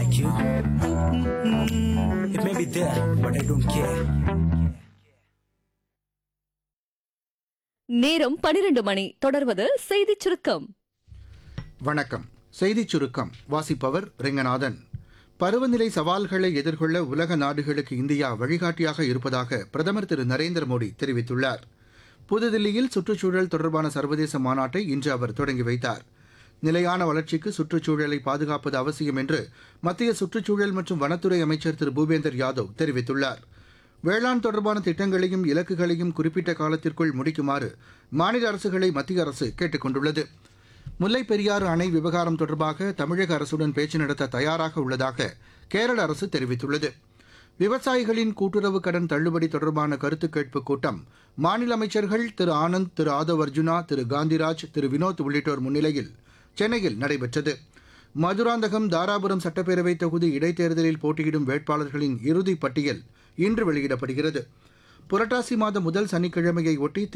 like you. It may be there, but I don't care. நேரம் பனிரெண்டு மணி தொடர்வது செய்திச் சுருக்கம் வணக்கம் செய்திச் சுருக்கம் வாசிப்பவர் ரெங்கநாதன் பருவநிலை சவால்களை எதிர்கொள்ள உலக நாடுகளுக்கு இந்தியா வழிகாட்டியாக இருப்பதாக பிரதமர் திரு நரேந்திர மோடி தெரிவித்துள்ளார் புதுதில்லியில் சுற்றுச்சூழல் தொடர்பான சர்வதேச மாநாட்டை இன்று அவர் தொடங்கி வைத்தார் நிலையான வளர்ச்சிக்கு சுற்றுச்சூழலை பாதுகாப்பது அவசியம் என்று மத்திய சுற்றுச்சூழல் மற்றும் வனத்துறை அமைச்சர் திரு பூபேந்தர் யாதவ் தெரிவித்துள்ளார் வேளாண் தொடர்பான திட்டங்களையும் இலக்குகளையும் குறிப்பிட்ட காலத்திற்குள் முடிக்குமாறு மாநில அரசுகளை மத்திய அரசு கேட்டுக் கொண்டுள்ளது முல்லைப் பெரியாறு அணை விவகாரம் தொடர்பாக தமிழக அரசுடன் பேச்சு நடத்த தயாராக உள்ளதாக கேரள அரசு தெரிவித்துள்ளது விவசாயிகளின் கூட்டுறவு கடன் தள்ளுபடி தொடர்பான கருத்து கேட்பு கூட்டம் மாநில அமைச்சர்கள் திரு ஆனந்த் திரு ஆதவ் அர்ஜுனா திரு காந்திராஜ் திரு வினோத் உள்ளிட்டோர் முன்னிலையில் சென்னையில் நடைபெற்றது மதுராந்தகம் தாராபுரம் சட்டப்பேரவை தொகுதி இடைத்தேர்தலில் போட்டியிடும் வேட்பாளர்களின் இறுதிப் பட்டியல் இன்று வெளியிடப்படுகிறது புரட்டாசி மாதம் முதல் சனிக்கிழமையை ஒட்டி